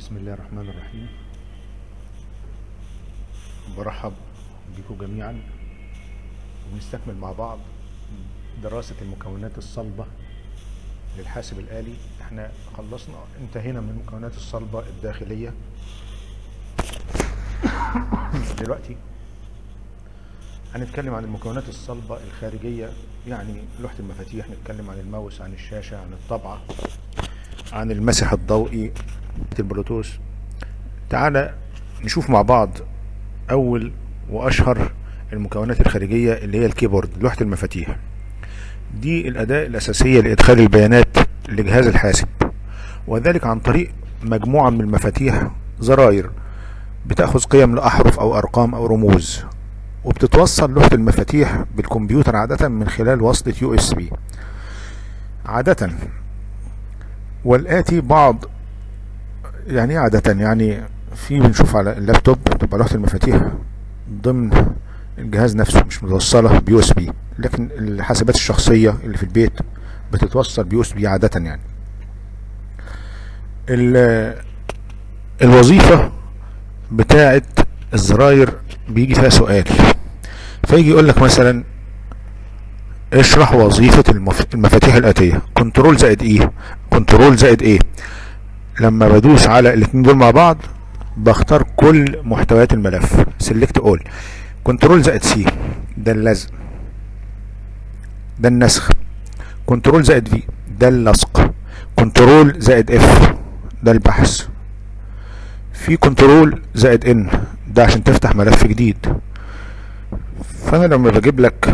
بسم الله الرحمن الرحيم برحب بكم جميعا ونستكمل مع بعض دراسة المكونات الصلبة للحاسب الآلي احنا خلصنا انتهينا من المكونات الصلبة الداخلية دلوقتي هنتكلم عن المكونات الصلبة الخارجية يعني لوحة المفاتيح نتكلم عن الماوس عن الشاشة عن الطبعة عن المسح الضوئي البلوتوث تعالى نشوف مع بعض اول واشهر المكونات الخارجية اللي هي الكيبورد لوحة المفاتيح دي الاداة الاساسية لادخال البيانات لجهاز الحاسب وذلك عن طريق مجموعة من المفاتيح زراير بتأخذ قيم لأحرف أو أرقام أو رموز وبتتوصل لوحة المفاتيح بالكمبيوتر عادة من خلال وصلة يو اس بي عادة والآتي بعض يعني ايه عادة يعني في بنشوف على اللابتوب تبقى لوحة المفاتيح ضمن الجهاز نفسه مش متوصلة بيو اس بي لكن الحاسبات الشخصية اللي في البيت بتتوصل بيو اس بي عادة يعني الوظيفة بتاعة الزراير بيجي فيها سؤال فيجي يقول لك مثلا اشرح وظيفة المفاتيح الآتية كنترول زائد ايه كنترول زائد ايه لما بدوس على الاثنين دول مع بعض بختار كل محتويات الملف سيلكت اول كنترول زائد سي ده اللزق ده النسخ كنترول زائد في ده اللصق كنترول زائد اف ده البحث في كنترول زائد ان ده عشان تفتح ملف جديد فانا لما بجيب لك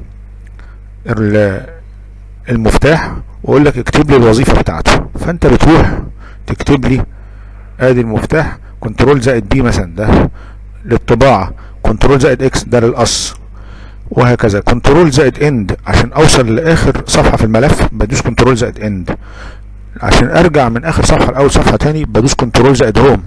المفتاح واقول لك اكتب لي الوظيفه بتاعته فانت بتروح تكتب لي ادي المفتاح كنترول زائد بي مثلا ده للطباعه كنترول زائد اكس ده للقص وهكذا كنترول زائد اند عشان اوصل لاخر صفحه في الملف بدوس كنترول زائد اند عشان ارجع من اخر صفحه لاول صفحه تاني بدوس كنترول زائد هوم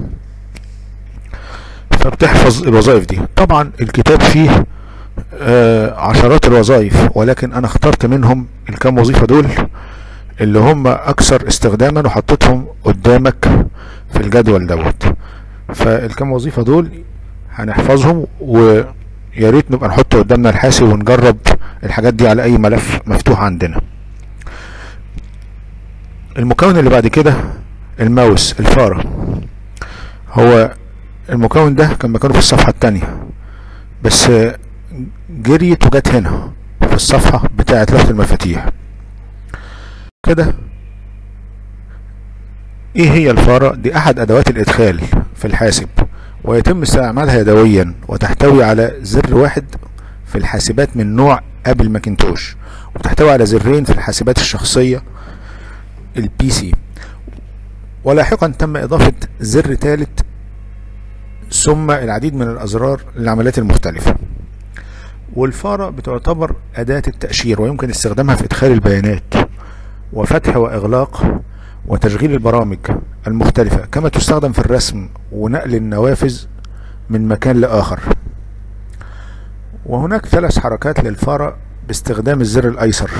فبتحفظ الوظائف دي طبعا الكتاب فيه آه عشرات الوظائف ولكن انا اخترت منهم الكام وظيفه دول اللي هم اكثر استخداما وحطيتهم قدامك في الجدول دوت فالكام وظيفه دول هنحفظهم ويا ريت نبقى نحط قدامنا الحاسب ونجرب الحاجات دي على اي ملف مفتوح عندنا المكون اللي بعد كده الماوس الفاره هو المكون ده كان مكانه في الصفحه الثانيه بس جريت وجت هنا في الصفحه بتاعه لوحه المفاتيح كده ايه هي الفارة دي احد ادوات الادخال في الحاسب ويتم استعمالها يدويا وتحتوي على زر واحد في الحاسبات من نوع ابل ماكنتوش وتحتوي على زرين في الحاسبات الشخصية البي سي ولاحقا تم اضافة زر ثالث ثم العديد من الازرار للعمليات المختلفة والفارة بتعتبر اداة التأشير ويمكن استخدامها في ادخال البيانات وفتح واغلاق وتشغيل البرامج المختلفة كما تستخدم في الرسم ونقل النوافذ من مكان لآخر وهناك ثلاث حركات للفارة باستخدام الزر الأيسر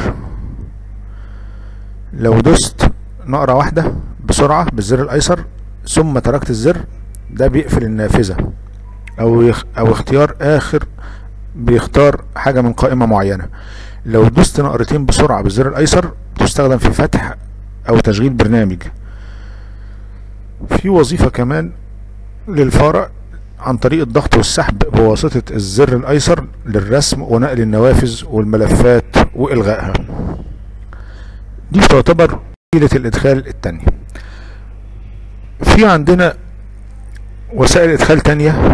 لو دست نقرة واحدة بسرعة بالزر الأيسر ثم تركت الزر ده بيقفل النافذة أو, يخ أو اختيار آخر بيختار حاجة من قائمة معينة لو دوست نقرتين بسرعة بالزر الأيسر تستخدم في فتح او تشغيل برنامج في وظيفة كمان للفارة عن طريق الضغط والسحب بواسطة الزر الايسر للرسم ونقل النوافذ والملفات والغائها دي تعتبر وسيلة الادخال التانية في عندنا وسائل ادخال تانية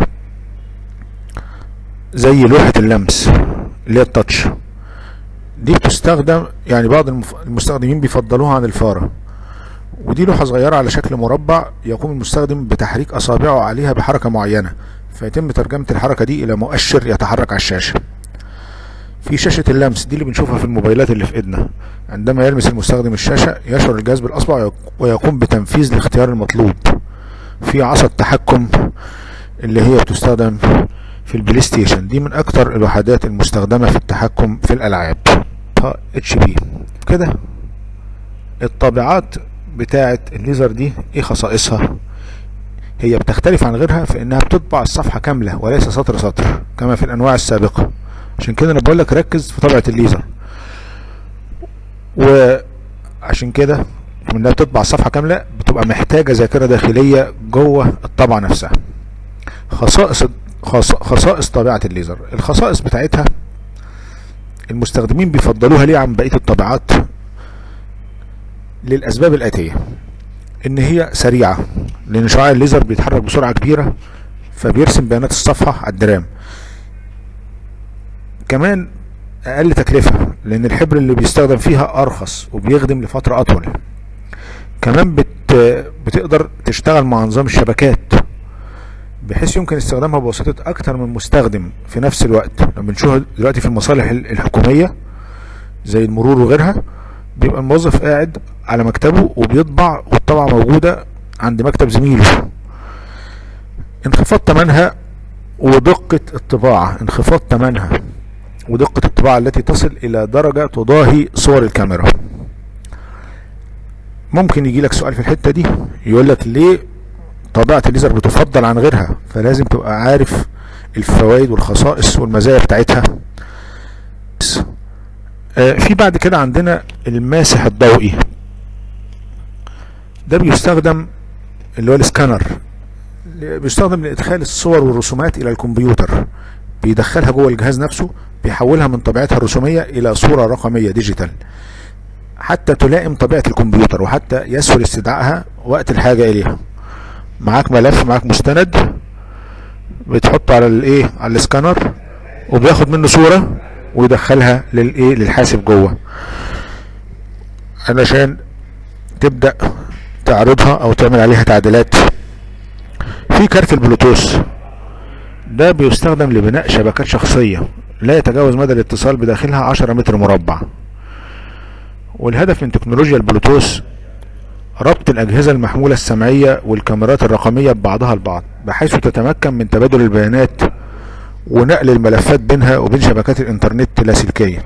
زي لوحة اللمس اللي هي التاتش دي بتستخدم يعني بعض المستخدمين بيفضلوها عن الفارة ودي لوحة صغيرة على شكل مربع يقوم المستخدم بتحريك أصابعه عليها بحركة معينة فيتم ترجمة الحركة دي إلى مؤشر يتحرك على الشاشة في شاشة اللمس دي اللي بنشوفها في الموبايلات اللي في ايدنا عندما يلمس المستخدم الشاشة يشعر الجهاز بالأصبع ويقوم بتنفيذ الاختيار المطلوب في عصا التحكم اللي هي بتستخدم في البلاي ستيشن دي من اكتر الوحدات المستخدمة في التحكم في الالعاب اتش بي كده الطابعات بتاعة الليزر دي ايه خصائصها هي بتختلف عن غيرها في انها بتطبع الصفحة كاملة وليس سطر سطر كما في الانواع السابقة عشان كده انا بقول لك ركز في طبعة الليزر وعشان كده انها بتطبع الصفحة كاملة بتبقى محتاجة ذاكرة داخلية جوه الطبعة نفسها خصائص خصائص طبيعة الليزر الخصائص بتاعتها المستخدمين بيفضلوها ليه عن بقية الطبيعات للأسباب الآتية إن هي سريعة لأن شعاع الليزر بيتحرك بسرعة كبيرة فبيرسم بيانات الصفحة على الدرام كمان أقل تكلفة لأن الحبر اللي بيستخدم فيها أرخص وبيخدم لفترة أطول كمان بت بتقدر تشتغل مع نظام الشبكات بحيث يمكن استخدامها بواسطة أكتر من مستخدم في نفس الوقت لما بنشوفها دلوقتي في المصالح الحكومية زي المرور وغيرها بيبقى الموظف قاعد على مكتبه وبيطبع والطبعة موجودة عند مكتب زميله انخفاض تمنها ودقة الطباعة انخفاض تمنها ودقة الطباعة التي تصل إلى درجة تضاهي صور الكاميرا ممكن يجي لك سؤال في الحتة دي يقول لك ليه طبيعة الليزر بتفضل عن غيرها فلازم تبقى عارف الفوائد والخصائص والمزايا بتاعتها آه في بعد كده عندنا الماسح الضوئي ده بيستخدم اللي هو السكانر بيستخدم لادخال الصور والرسومات الى الكمبيوتر بيدخلها جوه الجهاز نفسه بيحولها من طبيعتها الرسوميه الى صوره رقميه ديجيتال حتى تلائم طبيعه الكمبيوتر وحتى يسهل استدعائها وقت الحاجه اليها معاك ملف معاك مستند بتحطه على الايه على السكانر وبياخد منه صوره ويدخلها للايه للحاسب جوه علشان تبدا تعرضها او تعمل عليها تعديلات في كارت البلوتوث ده بيستخدم لبناء شبكات شخصية لا يتجاوز مدى الاتصال بداخلها 10 متر مربع والهدف من تكنولوجيا البلوتوث ربط الأجهزة المحمولة السمعية والكاميرات الرقمية ببعضها البعض بحيث تتمكن من تبادل البيانات ونقل الملفات بينها وبين شبكات الانترنت اللاسلكية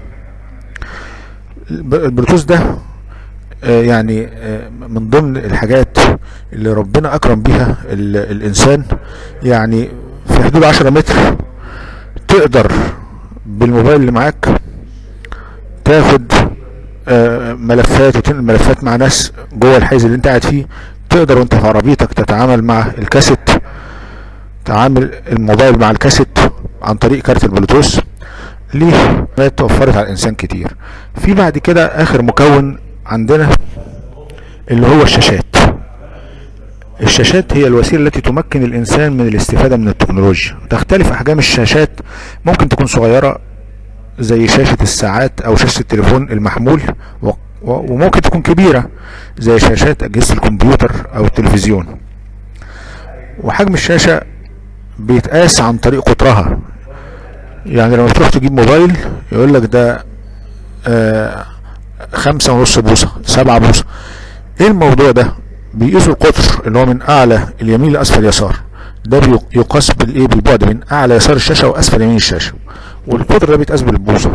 البلوتوث ده يعني من ضمن الحاجات اللي ربنا اكرم بيها الانسان يعني في حدود 10 متر تقدر بالموبايل اللي معاك تاخد ملفات وتنقل ملفات مع ناس جوه الحيز اللي انت قاعد فيه تقدر وانت في عربيتك تتعامل مع الكاسيت تعامل الموبايل مع الكاسيت عن طريق كارت البلوتوث ليه توفرت على الانسان كتير في بعد كده اخر مكون عندنا اللي هو الشاشات الشاشات هي الوسيلة التي تمكن الإنسان من الاستفادة من التكنولوجيا تختلف أحجام الشاشات ممكن تكون صغيرة زي شاشة الساعات أو شاشة التليفون المحمول وممكن تكون كبيرة زي شاشات أجهزة الكمبيوتر أو التلفزيون وحجم الشاشة بيتقاس عن طريق قطرها يعني لما تروح تجيب موبايل يقول لك ده آه خمسة ونص بوصة سبعة بوصة ايه الموضوع ده بيقيسوا القطر اللي هو من اعلى اليمين لاسفل يسار ده يقاس بالايه بالبعد من اعلى يسار الشاشة واسفل يمين الشاشة والقطر ده بيتقاس بالبوصة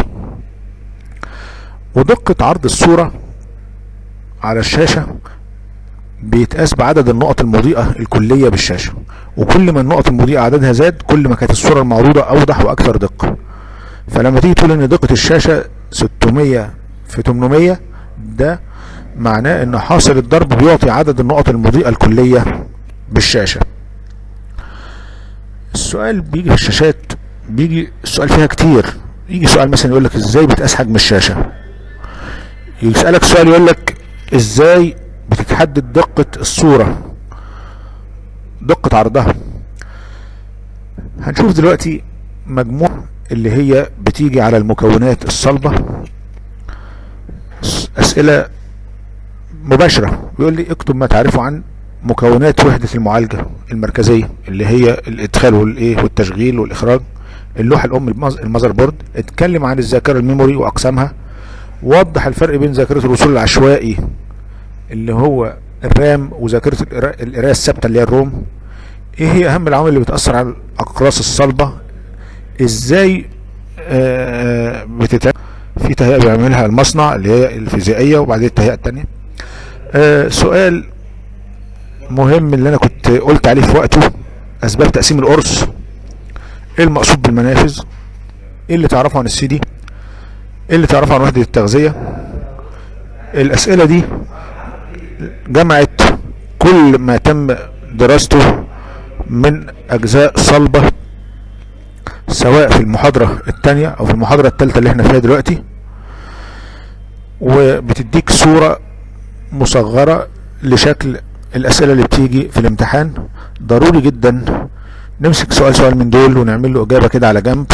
ودقة عرض الصورة على الشاشة بيتقاس بعدد النقط المضيئة الكلية بالشاشة وكل ما النقط المضيئة عددها زاد كل ما كانت الصورة المعروضة اوضح واكثر دقة فلما تيجي تقول ان دقة الشاشة 600 في 800 ده معناه ان حاصل الضرب بيعطي عدد النقط المضيئة الكلية بالشاشة السؤال بيجي في الشاشات بيجي السؤال فيها كتير يجي سؤال مثلا يقول لك ازاي بتقاس حجم الشاشة يسألك سؤال يقول لك ازاي بتتحدد دقة الصورة دقة عرضها هنشوف دلوقتي مجموعة اللي هي بتيجي على المكونات الصلبة اسئلة مباشرة بيقول لي اكتب ما تعرفه عن مكونات وحدة المعالجة المركزية اللي هي الادخال والايه والتشغيل والاخراج اللوحة الام المذر بورد اتكلم عن الذاكرة الميموري واقسامها وضح الفرق بين ذاكرة الوصول العشوائي اللي هو الرام وذاكرة القراية الثابتة اللي هي الروم ايه هي اهم العوامل اللي بتأثر على الاقراص الصلبة ازاي بتتعمل في تهيئة بيعملها المصنع اللي هي الفيزيائية وبعدين التهيئة التانية آه سؤال مهم اللي انا كنت كنت قلت عليه في وقته اسباب تقسيم القرص ايه المقصود بالمنافذ ايه اللي تعرفه عن السي دي ايه اللي تعرفه عن وحدة التغذية الاسئلة دي جمعت كل ما تم دراسته من اجزاء صلبة سواء في المحاضرة التانية او في المحاضرة التالتة اللي احنا فيها دلوقتي وبتديك صورة مصغرة لشكل الاسئلة اللي بتيجي في الامتحان ضروري جدا نمسك سؤال سؤال من دول ونعمل له اجابة كده على جنب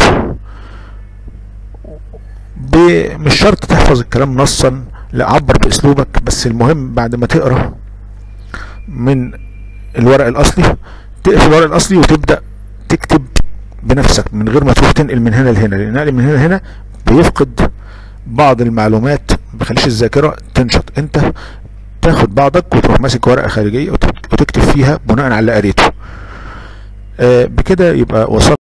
مش شرط تحفظ الكلام نصا لا عبر باسلوبك بس المهم بعد ما تقرا من الورق الاصلي تقفل الورق الاصلي وتبدا تكتب بنفسك من غير ما تروح تنقل من هنا لهنا لان النقل من هنا لهنا بيفقد بعض المعلومات بيخليش الذاكره تنشط انت تاخد بعضك وتروح ماسك ورقه خارجيه وتكتب فيها بناء على اللي قريته آه بكده يبقى وصلت